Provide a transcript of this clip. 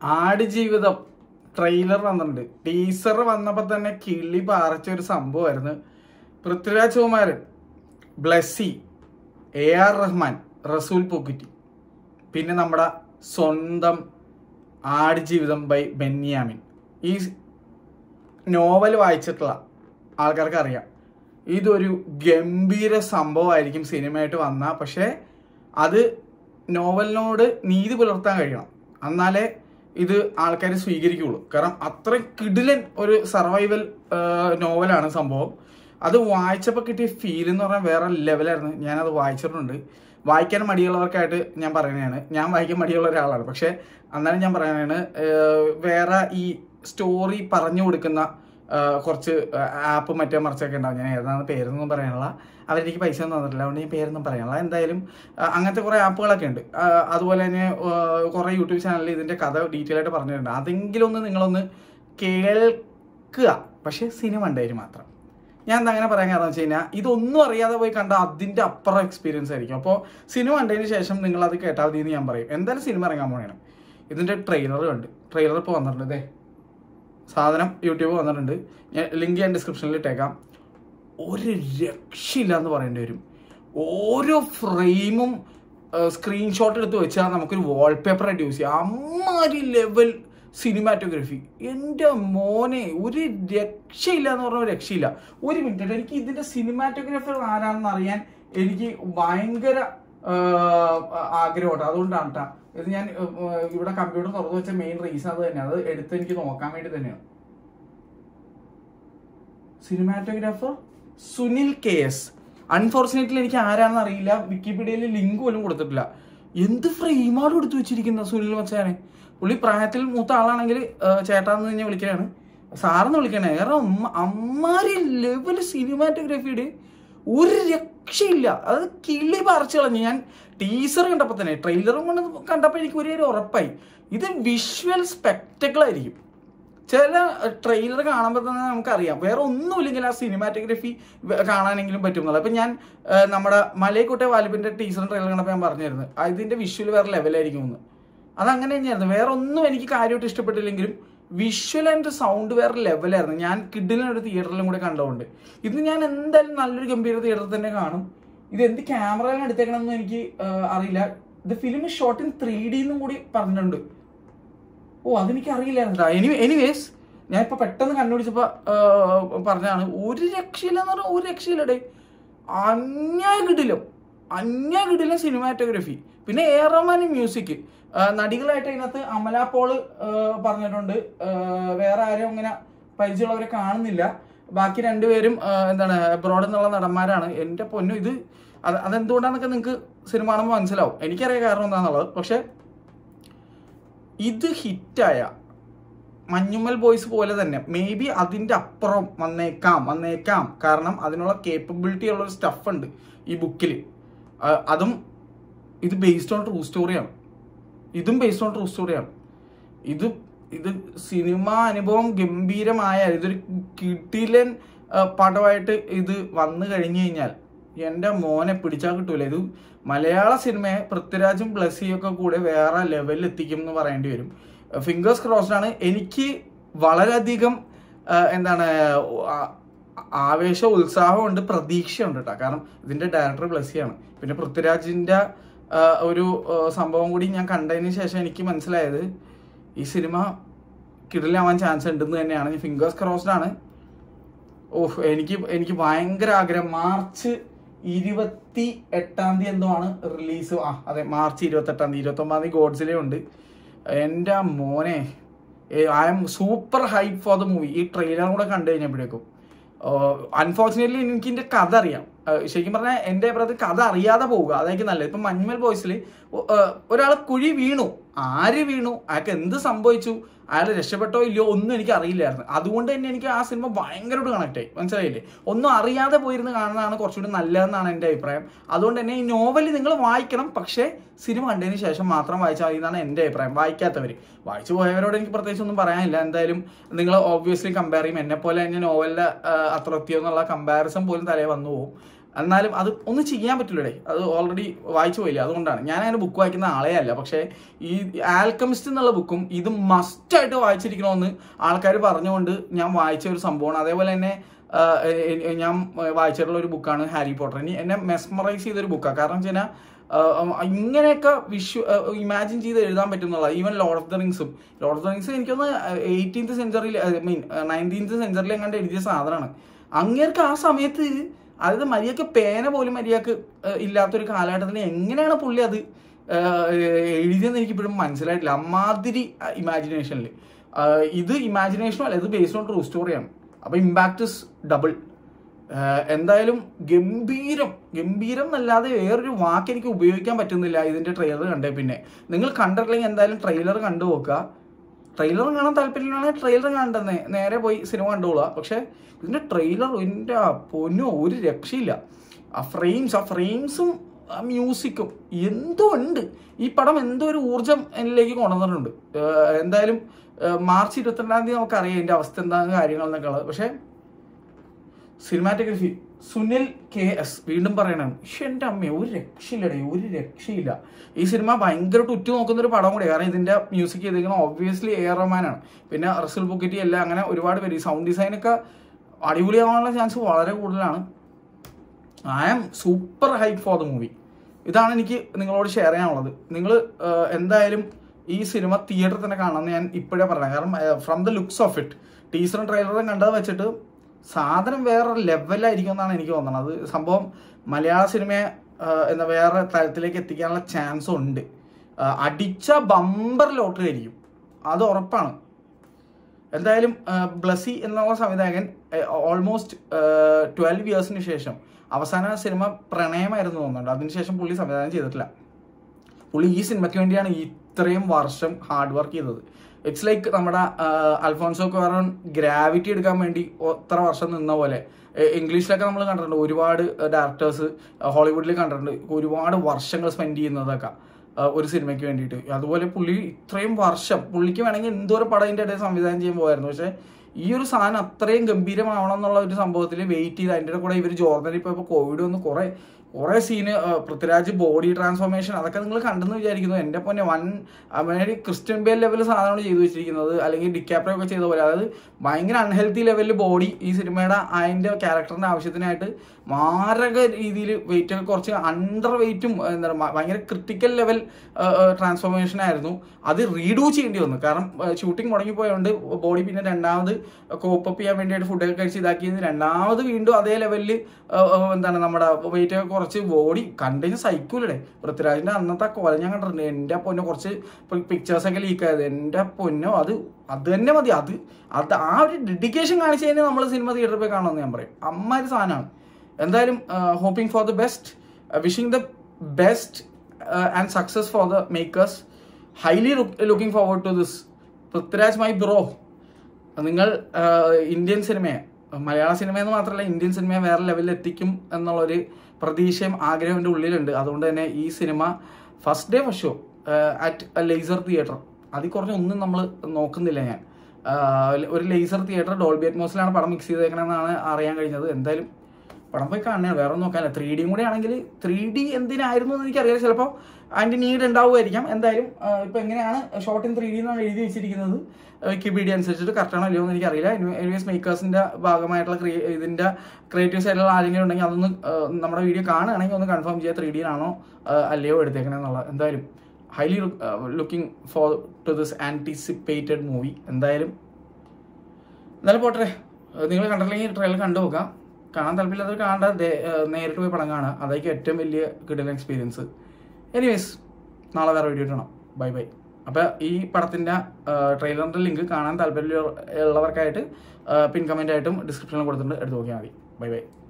Aadujeevitham trailer വന്നിട്ടുണ്ട് teaser വന്നപ്പോൾ തന്നെ കിളി പാറച്ച ഒരു സംഭവമായിരുന്നു പൃഥ്വിരാജ് കുമാരൻ ബ്ലസ്സി എ ആർ റഹ്മാൻ റസൂൽ പൂക്കുറ്റി പിന്നെ നമ്മുടെ സ്വന്തം ആടുജീവിതം ബൈ ബെന്യാമിൻ ഈ നോവൽ വായിച്ചിട്ടുള്ള ആൾക്കാർക്ക് അറിയാം ഇതൊരു ഗംഭീര സംഭവമായിരിക്കും സിനിമയായിട്ട് വന്ന പക്ഷേ അത് നോവലിനോട് നീതി പുലർത്താൻ കഴിയണം എന്നാലേ ഇത് ആൾക്കാർ സ്വീകരിക്കുകയുള്ളൂ കാരണം അത്ര കിടിലൻ ഒരു സർവൈവൽ നോവലാണ് സംഭവം അത് വായിച്ചപ്പോൾ കിട്ടിയ ഫീൽ എന്ന് പറഞ്ഞാൽ വേറെ ലെവലായിരുന്നു ഞാനത് വായിച്ചിട്ടുണ്ട് വായിക്കാൻ മടിയുള്ളവർക്കായിട്ട് ഞാൻ പറയുന്നതാണ് ഞാൻ വായിക്കാൻ മടിയുള്ള ഒരാളാണ് പക്ഷേ എന്നാലും ഞാൻ പറയുന്നതാണ് ഏഹ് വേറെ ഈ സ്റ്റോറി പറഞ്ഞു കൊടുക്കുന്ന ആഹ് കുറച്ച് ആപ്പ് മറ്റേ മറിച്ചൊക്കെ ഉണ്ടാവും ഞാൻ ഏതാണ് പേരൊന്നും പറയാനുള്ള അവരെനിക്ക് പൈസ ഒന്നും തന്നിട്ടില്ല അതുകൊണ്ട് ഞാൻ പേരൊന്നും പറയാനുള്ള എന്തായാലും ആഹ് അങ്ങനത്തെ കുറേ ആപ്പുകളൊക്കെ ഉണ്ട് ആഹ് അതുപോലെ തന്നെ ആഹ് കുറേ യൂട്യൂബ് ചാനലിൽ ഇതിൻ്റെ കഥ ഡീറ്റെയിൽ ആയിട്ട് പറഞ്ഞിട്ടുണ്ട് അതെങ്കിലും ഒന്ന് നിങ്ങളൊന്ന് കേൾക്കുക പക്ഷേ സിനിമ ഉണ്ടായിരുന്നു മാത്രം ഞാൻ എന്താ അങ്ങനെ പറയാൻ കാരണം വെച്ച് കഴിഞ്ഞാൽ ഇതൊന്നും അറിയാതെ പോയി കണ്ട അതിൻ്റെ അപ്പുറം എക്സ്പീരിയൻസ് ആയിരിക്കും അപ്പോൾ സിനിമ കണ്ടതിന് ശേഷം നിങ്ങൾ അത് കേട്ടാൽ മതി എന്ന് ഞാൻ പറയും എന്തായാലും സിനിമ ഇറങ്ങാൻ പോകണം ഇതിൻ്റെ ട്രെയിലർ കണ്ട് ട്രെയിലർ ഇപ്പോൾ വന്നിട്ടുണ്ട് ഇതേ സാധനം യൂട്യൂബ് വന്നിട്ടുണ്ട് ഞാൻ ലിങ്ക് ഞാൻ ഡിസ്ക്രിപ്ഷനിൽ ഇട്ടേക്കാം ഒരു രക്ഷയില്ല എന്ന് പറയേണ്ടി വരും ഓരോ ഫ്രെയിമും സ്ക്രീൻഷോട്ട് എടുത്ത് വെച്ചാൽ നമുക്കൊരു വാൾപേപ്പർ ആയിട്ട് യൂസ് ചെയ്യാം അമ്മാരി ലെവൽ സിനിമാറ്റോഗ്രഫി എൻ്റെ മോനെ ഒരു രക്ഷയില്ല എന്ന് പറഞ്ഞ ഒരു രക്ഷയില്ല ഒരു മിനിറ്റ് എനിക്ക് ഇതിൻ്റെ സിനിമാറ്റോഗ്രാഫർ ആരാണെന്ന് അറിയാൻ എനിക്ക് ഭയങ്കര ആഗ്രഹമുണ്ട് അതുകൊണ്ടാണ് കേട്ടോ ഇത് ഞാൻ ഏഹ്, ഇവിടെ കമ്പ്യൂട്ടർ തുറന്നു വെച്ച മെയിൻ റീസൺ അത് തന്നെയാണ് അത് എടുത്ത് എനിക്ക് നോക്കാൻ വേണ്ടി തന്നെയാണ് cinematographer Sunil K S unfortunately എനിക്ക് ആരാണെന്ന് അറിയില്ല വിക്കിപീഡിയയിൽ ലിങ്ക് പോലും കൊടുത്തിട്ടില്ല എന്ത് ഫ്രെയിമാണ് എടുത്തു വെച്ചിരിക്കുന്ന സുനിൽ മച്ചാനെ പുള്ളി പ്രായത്തിൽ മൂത്ത ആളാണെങ്കിൽ ചേട്ടാന്ന് തന്നെ വിളിക്കുകയാണ് സാറെന്ന് വിളിക്കണേ കാരണം അമ്മ അമ്മാരി ലെവൽ സിനിമാറ്റോഗ്രാഫിയുടെ ഒരു രക്ഷയില്ല അത് കിളി പറിച്ചു കളഞ്ഞു ഞാൻ ടീസർ കണ്ടപ്പോൾ തന്നെ ട്രെയിലറും കൊണ്ട് കണ്ടപ്പോൾ എനിക്ക് ഒരേ ഒരു ഉറപ്പായി ഇത് വിഷ്വൽ സ്പെക്ടക്കിൾ ആയിരിക്കും ചില ട്രെയിലർ കാണുമ്പോൾ തന്നെ നമുക്കറിയാം വേറെ ഒന്നുമില്ലെങ്കിൽ ആ സിനിമാറ്റോഗ്രഫി കാണാനെങ്കിലും പറ്റും എന്നുള്ളത് അപ്പം ഞാൻ ആ, നമ്മുടെ മലയക്കോട്ടെ വാലിബിന്റെ ടീസറും ട്രെയിലർ കണ്ടപ്പോൾ ഞാൻ പറഞ്ഞിരുന്നു ആ, ഇതിന്റെ വിഷ്വൽ വേറെ ലെവലായിരിക്കും എന്ന് അതങ്ങനെ തന്നെയായിരുന്നു വേറെ ഒന്നും എനിക്ക് കാര്യമായിട്ട് ഇഷ്ടപ്പെട്ടില്ലെങ്കിലും വിഷ്വൽ ആൻഡ് സൗണ്ട് വേറെ ലെവലായിരുന്നു ഞാൻ കിഡിലൊരു തിയേറ്ററിലും കൂടെ കണ്ടുകൊണ്ട് ഇത് ഞാൻ എന്തായാലും നല്ലൊരു ഗംഭീര തിയേറ്ററിൽ തന്നെ കാണും ഇത് എന്ത് ക്യാമറയിലാണ് എടുത്തേക്കണമെന്ന് എനിക്ക് ആ, അറിയില്ല ഇത് film shot in three D എന്നും കൂടി പറഞ്ഞിട്ടുണ്ട് ഓ അതെനിക്ക് അറിയില്ലായിരുന്നു എനി എനിവേസ് ഞാൻ ഇപ്പൊ പെട്ടെന്ന് കണ്ടുപിടിച്ചപ്പോ ആ, പറഞ്ഞാണ് ഒരു രക്ഷയില്ല എന്ന് പറഞ്ഞാൽ ഒരു രക്ഷയില്ലടേ അന്യായ കിടിലും അന്യായ കിടിലും സിനിമാറ്റോഗ്രഫി പിന്നെ എ ആർ റഹ്മാൻ മ്യൂസിക് നടികളായിട്ട് അതിനകത്ത് അമല പോള് ആ, പറഞ്ഞിട്ടുണ്ട് ആ, വേറെ ആരും അങ്ങനെ പരിചയമുള്ളവരെ കാണുന്നില്ല ബാക്കി രണ്ടുപേരും ആ, എന്താണ് അബ്രോഡ് എന്നുള്ള നടന്മാരാണ് എൻ്റെ പൊന്നു ഇത് അത് അതെന്തുകൊണ്ടാന്നൊക്കെ നിങ്ങൾക്ക് സിനിമ കാണുമ്പോൾ മനസ്സിലാവും എനിക്കറിയാം കാരണം എന്താണെന്നുള്ളത് പക്ഷേ ഇത് ഹിറ്റായ മഞ്ഞുമ്മൽ ബോയ്സ് പോലെ തന്നെ മേ ബി അതിൻ്റെ അപ്പുറം വന്നേക്കാം വന്നേക്കാം കാരണം അതിനുള്ള കേപ്പബിലിറ്റി ഉള്ള ഒരു സ്റ്റഫ് ഉണ്ട് ഈ ബുക്കിൽ അതും ഇത് ബേസ്ഡ് ഓൺ ട്രൂ സ്റ്റോറിയാണ് ഇതും ബേസ്ഡ് ഓൺ ട്രൂ സ്റ്റോറിയാണ് ഇത് ഇത് സിനിമ അനുഭവം ഗംഭീരമായ ഇതൊരു കിടിലൻ ആ, പടമായിട്ട് ഇത് വന്നു കഴിഞ്ഞു കഴിഞ്ഞാൽ എൻ്റെ മോനെ പിടിച്ചാൽ കിട്ടൂല ഇത് മലയാള സിനിമയെ പൃഥ്വിരാജും ബ്ലസ്സിയും ഒക്കെ കൂടെ വേറെ ലെവലിൽ എത്തിക്കും എന്ന് പറയേണ്ടി വരും ഫിംഗേഴ്സ് ക്രോസ്ഡ് ആണ് എനിക്ക് വളരെയധികം ആ, എന്താണ് ആ- ആവേശ ഉത്സാഹമുണ്ട് പ്രതീക്ഷയുണ്ട് കേട്ടോ കാരണം ഇതിന്റെ ഡയറക്ടർ ബ്ലസ്സിയാണ് പിന്നെ പൃഥ്വിരാജിന്റെ ആ, ഒരു ആ, സംഭവം കൂടി ഞാൻ കണ്ടതിന് ശേഷം എനിക്ക് മനസ്സിലായത് ഈ സിനിമ കിടിലാവാൻ ചാൻസ് ഉണ്ടെന്ന് തന്നെയാണ് ഫിംഗേഴ്സ് ക്രോസ്ഡ് ആണ് ഓഹ് എനിക്ക് എനിക്ക് ഭയങ്കര ആഗ്രഹം മാർച്ച് ഇരുപത്തി എട്ടാം തീയതി എന്തോ ആണ് റിലീസ് ആ അതെ മാർച്ച് ഇരുപത്തി എട്ടാം തീയതി ഇരുപത്തി ഒമ്പതാം തീയതി ഗോഡ്സിലേ ഉണ്ട് എൻ്റെ മോനെ I'm super hype for the movie ഈ ട്രെയിലറും കൂടെ കണ്ടു കഴിഞ്ഞപ്പോഴേക്കും അൺഫോർച്ചുനേറ്റ്ലി എനിക്ക് ഇതിന്റെ കഥ അറിയാം ഏഹ് ശരിക്കും പറഞ്ഞാൽ എൻ്റെ അഭിപ്രായത്തിൽ കഥ അറിയാതെ പോവുക അതായിരിക്കും നല്ലത് ഇപ്പം മഞ്ഞുമൽ ബോയ്സിൽ ഒരാൾ കുഴി വീണു ആര് വീണു അയാൾക്ക് എന്ത് സംഭവിച്ചു അയാൾ രക്ഷപ്പെട്ടോ ഇല്ലയോ ഒന്നും എനിക്ക് അറിയില്ലായിരുന്നു അതുകൊണ്ട് തന്നെ എനിക്ക് ആ സിനിമ ഭയങ്കരമായിട്ട് കണക്ട് ആയി മനസ്സിലായില്ലേ ഒന്നും അറിയാതെ പോയിരുന്ന് കാണുന്നതാണ് കുറച്ചുകൂടി നല്ലതെന്നാണ് എൻ്റെ അഭിപ്രായം അതുകൊണ്ട് തന്നെ ഈ നോവൽ നിങ്ങൾ വായിക്കണം പക്ഷേ സിനിമ കണ്ടതിന് ശേഷം മാത്രം വായിച്ചാൽ മതി എന്നാണ് എൻ്റെ അഭിപ്രായം വായിക്കാത്തവർ വായിച്ചു പോയവരോട് എനിക്ക് പ്രത്യേകിച്ച് ഒന്നും പറയാനില്ല എന്തായാലും നിങ്ങൾ ഓബ്വിയസ്ലി കമ്പയർ ചെയ്യും എന്നെ പോലെ തന്നെ നോവലിൻ്റെ അത്ര എത്തിയോ എന്നുള്ള കമ്പാരിസൺ പോലും തലേ വന്നു പോകും എന്നാലും അത് ഒന്നും ചെയ്യാൻ പറ്റില്ലടേ അത് ഓൾറെഡി വായിച്ചു പോയില്ല അതുകൊണ്ടാണ് ഞാൻ അങ്ങനെ ബുക്ക് വായിക്കുന്ന ആളേ അല്ല പക്ഷേ ഈ ആൽക്കമിസ്റ്റ് എന്നുള്ള ബുക്കും ഇത് മസ്റ്റായിട്ട് വായിച്ചിരിക്കണമെന്ന് ആൾക്കാർ പറഞ്ഞുകൊണ്ട് ഞാൻ വായിച്ച ഒരു സംഭവമാണ് അതേപോലെ തന്നെ ആ, എ- എ- ഞാൻ വായിച്ചിട്ടുള്ള ഒരു ബുക്കാണ് ഹാരി പോട്ടർ ഇനി എന്നെ മെസ്മറൈസ് ചെയ്തൊരു ബുക്കാണ് കാരണം വെച്ച് കഴിഞ്ഞാൽ ഇങ്ങനെയൊക്കെ വിഷ്വ ഇമാജിൻ ചെയ്ത് എഴുതാൻ പറ്റുന്നുള്ള ഈവൻ ലോർഡ് ഓഫ് ദ റിങ്സും ലോർഡ് ഓഫ് ദ റിങ്സ് എനിക്കൊന്ന് എയ്റ്റീൻത് സെഞ്ചുറിയിൽ ഐ മീൻ നയൻറ്റീൻത് സെഞ്ചുറിയിൽ എങ്ങാണ്ട് എഴുതിയ സാധനമാണ് അങ്ങേർക്ക് ആ സമയത്ത് അതായത് മര്യാദക്ക് പേന പോലും മര്യാദക്ക് ഇല്ലാത്തൊരു കാലഘട്ടത്തിൽ എങ്ങനെയാണ് പുള്ളി അത് എഴുതിയെന്ന് എനിക്ക് ഇപ്പോഴും മനസ്സിലായിട്ടില്ല അമ്മാതിരി ഇമാജിനേഷനിൽ ഇത് ഇമാജിനേഷനും അല്ല ഇത് ബേസ്ഡ് ഓൺ ട്രൂ സ്റ്റോറിയാണ് അപ്പൊ ഇമ്പാക്ട് ഇസ് ഡബിൾ എന്തായാലും ഗംഭീരം ഗംഭീരം എന്നല്ലാതെ വേറൊരു വാക്ക് എനിക്ക് ഉപയോഗിക്കാൻ പറ്റുന്നില്ല ഇതിന്റെ ട്രെയിലർ കണ്ടേ പിന്നെ നിങ്ങൾ കണ്ടിട്ടില്ലെങ്കിൽ എന്തായാലും ട്രെയിലർ കണ്ടു നോക്കുക ട്രെയിലർ കാണാൻ താല്പര്യമില്ലാണെങ്കിൽ ട്രെയിലർ കണ്ടെന്നേ നേരെ പോയി സിനിമ കണ്ടുകൊള്ളുക പക്ഷെ ഇതിന്റെ ട്രെയിലർ എൻ്റെ പൊന്നോ ഒരു രക്ഷയില്ല ആ ഫ്രെയിംസ് ആ ഫ്രെയിംസും ആ മ്യൂസിക്കും എന്തോ ഉണ്ട് ഈ പടം എന്തോ ഒരു ഊർജം എന്നിലേക്ക് കൊണ്ടുവന്നിട്ടുണ്ട് ഏഹ് എന്തായാലും ഏഹ് മാർച്ച് ഇരുപത്തിരണ്ടാം തീയതി നമുക്കറിയാം ഇതിന്റെ അവസ്ഥ എന്താണ് കാര്യങ്ങൾ എന്നൊക്കെ ഉള്ളത് പക്ഷേ സിനിമാറ്റോഗ്രഫി സുനിൽ കെ എസ് വീണ്ടും പറയണം പക്ഷെ എൻ്റെ അമ്മ ഒരു രക്ഷയില്ലടേ ഒരു രക്ഷയില്ല ഈ സിനിമ ഭയങ്കരമായിട്ട് ഉറ്റു നോക്കുന്ന ഒരു പടം കൂടി കാരണം ഇതിന്റെ മ്യൂസിക് ചെയ്തിരിക്കുന്നത് ഒബ്വിയസ്ലി എ ആർ റഹ്മാനാണ് പിന്നെ റസുൽ ബുക്കറ്റി എല്ലാം അങ്ങനെ ഒരുപാട് പേര് സൗണ്ട് ഡിസൈൻ ഒക്കെ അടിപൊളിയാവാനുള്ള ചാൻസ് വളരെ കൂടുതലാണ് I am super hype for the movie ഇതാണ് എനിക്ക് നിങ്ങളോട് ഷെയർ ചെയ്യാനുള്ളത് നിങ്ങൾ എന്തായാലും ഈ സിനിമ തിയേറ്ററിൽ തന്നെ കാണണമെന്ന് ഞാൻ ഇപ്പോഴേ പറയാം കാരണം from the looks of it ടീച്ചറും ട്രെയിലറും കണ്ടത് വെച്ചിട്ട് സാധനം വേറെ ലെവലായിരിക്കും എന്നാണ് എനിക്ക് തോന്നുന്നത് അത് സംഭവം മലയാള സിനിമയെ ആ, എന്താ വേറെ തലത്തിലേക്ക് എത്തിക്കാനുള്ള ചാൻസും ഉണ്ട് ആ, അടിച്ച ബമ്പർ ലോട്ടറി ആയിരിക്കും അത് ഉറപ്പാണ് എന്തായാലും ആ, ബ്ലസി എന്നുള്ള സംവിധായകൻ ഓൾമോസ്റ്റ് ട്വൽവ് ഇയേഴ്സിന് ശേഷം അവസാന സിനിമ പ്രണയമായിരുന്നു തോന്നുന്നുണ്ട് അതിനുശേഷം പുള്ളി സംവിധാനം ചെയ്തിട്ടില്ല പുള്ളി ഈ സിനിമയ്ക്ക് വേണ്ടിയാണ് ഇത്രയും വർഷം ഹാർഡ് വർക്ക് ചെയ്തത് ഇറ്റ്സ് ലൈക്ക് നമ്മുടെ ആ, അൽഫോൺസോ ക്വാറോൺ ഗ്രാവിറ്റി എടുക്കാൻ വേണ്ടി എത്ര വർഷം നിന്ന പോലെ എ- ഇംഗ്ലീഷിലൊക്കെ നമ്മൾ കണ്ടിട്ടുണ്ട് ഒരുപാട് ഡയറക്ടേഴ്സ് ഹോളിവുഡിൽ കണ്ടിട്ടുണ്ട് ഒരുപാട് വർഷങ്ങൾ സ്പെൻഡ് ചെയ്യുന്നതൊക്കെ ആ, ഒരു സിനിമയ്ക്ക് വേണ്ടിയിട്ട് അതുപോലെ പുള്ളി ഇത്രയും വർഷം പുള്ളിക്ക് വേണമെങ്കിൽ എന്തോരം പടം അതിൻ്റെ ഇടയിൽ സംവിധാനം ചെയ്യാൻ പോയായിരുന്നു പക്ഷേ ഈ ഒരു സാധനം അത്രയും ഗംഭീരമാവണം എന്നുള്ള ഒരു സംഭവത്തിൽ വെയിറ്റ് ചെയ്ത് അതിൻ്റെ കൂടെ ഇവർ ജോർദനിൽ ഇപ്പോൾ ഇപ്പോൾ കോവിഡ് വന്ന് കുറേ കുറേ സീന് പൃഥ്വിരാജ് ബോഡി ട്രാൻസ്ഫോർമേഷൻ അതൊക്കെ നിങ്ങൾ കണ്ടെന്ന് വിചാരിക്കുന്നു എൻ്റെ പൊന്നെ വൺ അവനൊരു ക്രിസ്ത്യൻ ബേൽ ലെവൽ സാധനമാണ് ചെയ്തു വെച്ചിരിക്കുന്നത് അല്ലെങ്കിൽ ഡിക്കാപ്രോ ഒക്കെ ചെയ്ത പോലെ അതായത് ഭയങ്കര അൺഹെൽത്തി ലെവലിൽ ബോഡി ഈ സിനിമയുടെ അതിൻ്റെ ക്യാരക്ടറിൻ്റെ ആവശ്യത്തിനായിട്ട് മാരക രീതിയിൽ വെയിറ്റ് ഒക്കെ കുറച്ച് അണ്ടർ വെയിറ്റും എന്താ പറയുക ഭയങ്കര ക്രിട്ടിക്കൽ ലെവൽ ട്രാൻസ്ഫോർമേഷൻ ആയിരുന്നു അത് റീഡൂ ചെയ്യേണ്ടി വന്നു കാരണം ഷൂട്ടിംഗ് മുടങ്ങിപ്പോയതുകൊണ്ട് ബോഡി പിന്നെ രണ്ടാമത് കോപ്പപ്പ് ചെയ്യാൻ വേണ്ടിയിട്ട് ഫുഡൊക്കെ കഴിച്ച് ഇതാക്കിയത് രണ്ടാമത് വീണ്ടും അതേ ലെവലിൽ എന്താണ് നമ്മുടെ വെയിറ്റ് ഒക്കെ കുറച്ച് ബോഡി കണ്ടിന് സൈക്കൂലേ പൃഥ്വിരാജിന്റെ അന്നത്തെ കൊല ഞാൻ കണ്ടിട്ടുണ്ട് എൻ്റെ പൊന്നെ കുറച്ച് പിക്ചേഴ്സ് ഒക്കെ ലീക്ക് ആയത് എൻ്റെ പൊന്നോ അത് അത് തന്നെ മതി അത് അത് ആ ഒരു ഡെഡിക്കേഷൻ കാണിച്ചു കഴിഞ്ഞാൽ നമ്മൾ സിനിമ തിയേറ്ററിൽ പോയി കാണുമെന്ന് ഞാൻ പറയും അമ്മാതിരി സാധനമാണ് എന്തായാലും hoping for the best wishing the best and success for the makers highly looking forward to this Prithviraj my bro നിങ്ങൾ ആ, ഇന്ത്യൻ സിനിമയെ മലയാള സിനിമ എന്ന് മാത്രമല്ല ഇന്ത്യൻ സിനിമയെ വേറെ ലെവലിൽ എത്തിക്കും എന്നുള്ളൊരു പ്രതീക്ഷയും ആഗ്രഹം എൻ്റെ ഉള്ളിലുണ്ട് അതുകൊണ്ട് തന്നെ ഈ സിനിമ first day first show at laser theatre അതിൽ കുറഞ്ഞ ഒന്നും നമ്മൾ നോക്കുന്നില്ല ഞാൻ ആ, ഒരു ലേസർ തിയേറ്റർ ഡോൾബി അറ്റ്മോസിലാണ് പടം മിക്സ് ചെയ്തേക്കണമെന്നാണ് അറിയാൻ കഴിഞ്ഞത് എന്തായാലും പടം പോയി കാണുകയാണ് വേറെ ഒന്നും നോക്കാനില്ല ത്രീ ഡിയും കൂടെ ആണെങ്കിൽ ത്രീ ഡി എന്തിനായിരുന്നു എന്ന് എനിക്കറിയാം ചിലപ്പോൾ അതിൻ്റെ നീഡ് ഉണ്ടാവുമായിരിക്കാം എന്തായാലും ആ, ഇപ്പൊ എങ്ങനെയാണ് ഷോർട്ട് ഇൻ ത്രീ ഡി എന്നാണ് എഴുതി വെച്ചിരിക്കുന്നത് വിക്കിപീഡിയ അനുസരിച്ചിട്ട് കറക്റ്റാണോ അല്ലയോ എന്ന് എനിക്കറിയില്ല എനിവേസ് മേക്കേഴ്സിന്റെ ഭാഗമായിട്ടുള്ള ക്രിയേ ഇതിന്റെ ക്രിയേറ്റീവ് സൈഡിലുള്ള ആരെങ്കിലും ഉണ്ടെങ്കിൽ അതൊന്ന് ആ, നമ്മുടെ വീഡിയോ കാണുകയാണെങ്കിൽ ഒന്ന് കൺഫേം ചെയ്യുക ത്രീ ഡിയിലാണോ അല്ലയോ എടുത്തേക്കണെന്നുള്ളത് എന്തായാലും highly looking for to this anticipated movie എന്തായാലും എന്നാലും പോട്ടെ നിങ്ങൾ കണ്ടില്ലെങ്കിൽ ട്രെയിലർ കണ്ടു നോക്കാം കാണാൻ താല്പര്യമില്ലാത്തവർ കാണാണ്ട ദേ- ഏഹ് നേരിട്ട് പോയി പടം കാണുക അതായിരിക്കും ഏറ്റവും വലിയ കിട്ടുന്ന എക്സ്പീരിയൻസ് എനിവേസ് നാളെ വേറെ വീഡിയോ ഇടണം ബൈ ബൈ അപ്പോൾ ഈ പടത്തിൻ്റെ ട്രെയിലറിൻ്റെ ലിങ്ക് കാണാൻ താല്പര്യമുള്ളവർക്കായിട്ട് പിൻ കമൻ്റ് ആയിട്ടും ഡിസ്ക്രിപ്ഷനിൽ കൊടുത്തിട്ടുണ്ട് എടുത്ത് നോക്കിയാൽ മതി ബൈ ബൈ